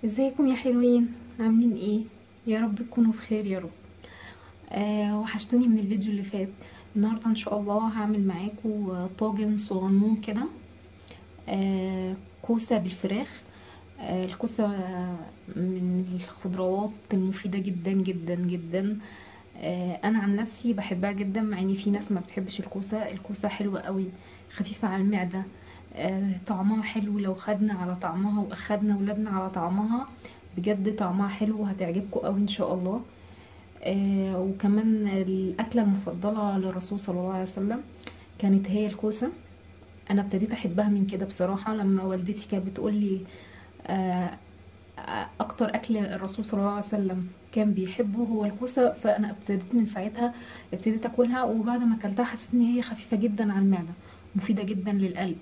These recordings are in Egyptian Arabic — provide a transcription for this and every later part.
ازيكم يا حلوين عاملين ايه يا رب تكونوا بخير يا رب آه وحشتوني من الفيديو اللي فات النهارده ان شاء الله هعمل معاكم طاجن صغنون كده آه كوسه بالفراخ آه الكوسه من الخضروات المفيده جدا جدا جدا آه انا عن نفسي بحبها جدا مع ان في ناس ما بتحبش الكوسه الكوسه حلوه قوي خفيفه على المعده آه طعمها حلو لو خدنا على طعمها واخدنا ولادنا على طعمها بجد طعمها حلو وهتعجبكم قوي ان شاء الله آه وكمان الاكله المفضله للرسول صلى الله عليه وسلم كانت هي الكوسه انا ابتديت احبها من كده بصراحه لما والدتي كانت بتقول لي آه اكتر اكل الرسول صلى الله عليه وسلم كان بيحبه هو الكوسه فانا ابتديت من ساعتها ابتديت اكلها وبعد ما اكلتها حسيت ان هي خفيفه جدا على المعده مفيده جدا للقلب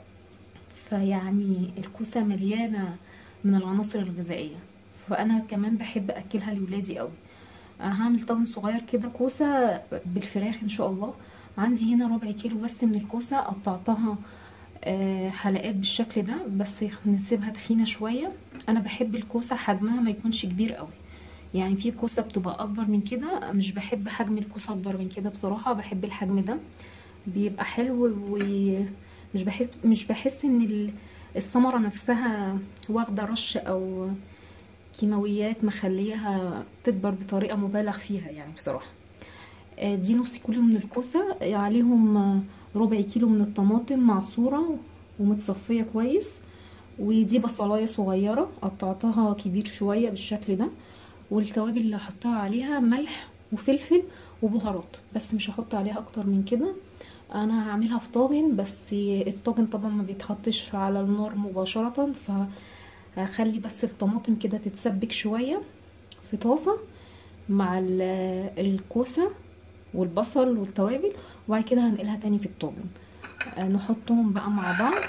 فيعني الكوسه مليانه من العناصر الغذائيه فانا كمان بحب اكلها لولادي قوي هعمل طاجن صغير كده كوسه بالفراخ ان شاء الله عندي هنا ربع كيلو بس من الكوسه قطعتها حلقات بالشكل ده بس نسيبها تخينه شويه انا بحب الكوسه حجمها ما يكونش كبير قوي يعني في كوسه بتبقى اكبر من كده مش بحب حجم الكوسه اكبر من كده بصراحه بحب الحجم ده بيبقى حلو ومش بحس مش بحس ان الثمره نفسها واخده رش او كيماويات مخليها تكبر بطريقه مبالغ فيها يعني بصراحه دي نص كيلو من الكوسه عليهم ربع كيلو من الطماطم معصوره ومتصفيه كويس ودي بصلايه صغيره قطعتها كبير شويه بالشكل ده والتوابل اللي هحطها عليها ملح وفلفل وبهارات بس مش هحط عليها اكتر من كده انا هعملها في طاجن بس الطاجن طبعا ما بيتحطش على النار مباشره فهخلي بس الطماطم كده تتسبك شويه في طاسه مع الكوسه والبصل والتوابل وبعد كده هنقلها تاني في الطاجن نحطهم بقى مع بعض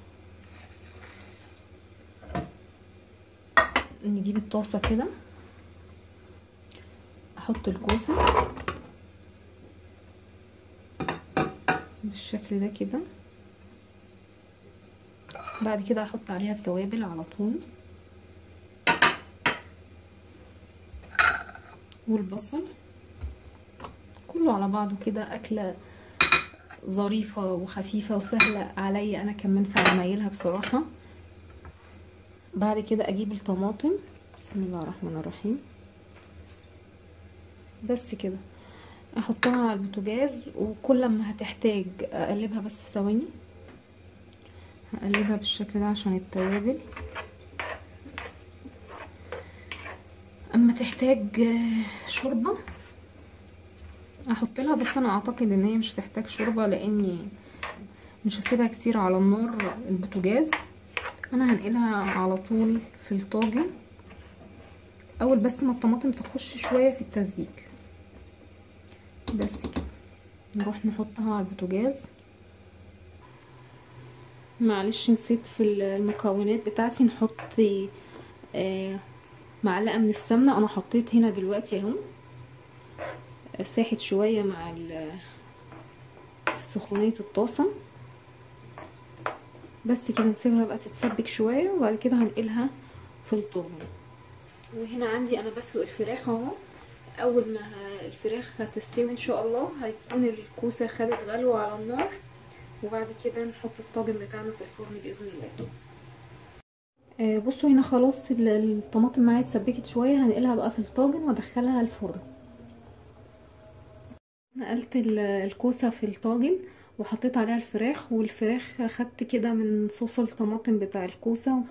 نجيب الطاسه كده احط الكوسه بالشكل ده كده بعد كده احط عليها التوابل على طول والبصل كله على بعضه كده اكله ظريفه وخفيفه وسهله عليا انا كمان في عمايلها بصراحه بعد كده اجيب الطماطم بسم الله الرحمن الرحيم بس كده احطها على البوتاجاز وكل ما هتحتاج اقلبها بس ثواني هقلبها بالشكل ده عشان التوابل اما تحتاج شوربه احط لها بس انا اعتقد ان هي مش هتحتاج شوربه لاني مش هسيبها كتير على النار البوتاجاز انا هنقلها على طول في الطاجن اول بس ما الطماطم تخش شويه في التسبيك بس كده نروح نحطها على البوتاجاز معلش نسيت في المكونات بتاعتي نحط آه معلقه من السمنه انا حطيت هنا دلوقتي اهو ساحت شويه مع سخونيه الطاسه بس كده نسيبها بقى تتسبك شويه وبعد كده هنقلها في الطاجن وهنا عندي انا بسلق الفراخ اهو اول ما الفراخ هتستوي ان شاء الله هيكون الكوسه خدت غلوه على النار وبعد كده نحط الطاجن بتاعنا في الفرن باذن الله آه بصوا هنا خلاص الطماطم معايا اتسبكت شويه هنقلها بقى في الطاجن وادخلها الفرن نقلت الكوسه في الطاجن وحطيت عليها الفراخ والفراخ خدت كده من صوص الطماطم بتاع الكوسه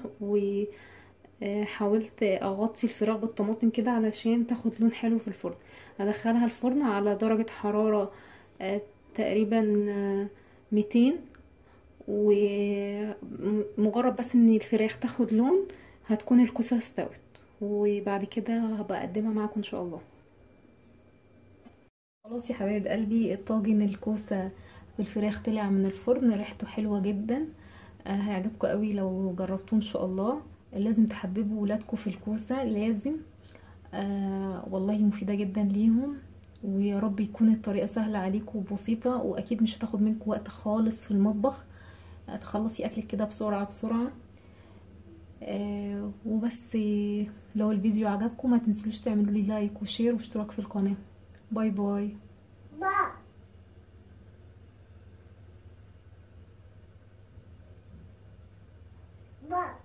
وحاولت اغطي الفراخ بالطماطم كده علشان تاخد لون حلو في الفرن ادخلها الفرن على درجه حراره تقريبا 200 ومجرد بس ان الفراخ تاخد لون هتكون الكوسه استوت وبعد كده هبقى اقدمها معاكم ان شاء الله خلاص يا حبايب قلبي الطاجن الكوسه بالفراخ طلع من الفرن ريحته حلوه جدا آه هيعجبكم قوي لو جربتوه ان شاء الله لازم تحببوا ولادكم في الكوسه لازم آه والله مفيده جدا ليهم ويا رب يكون الطريقه سهله عليكم وبسيطه واكيد مش هتاخد منكم وقت خالص في المطبخ تخلصي اكلك كده بسرعه بسرعه آه وبس آه، لو الفيديو عجبكم ما تنسلوش تعملوا لي لايك وشير واشتراك في القناة باي باي با با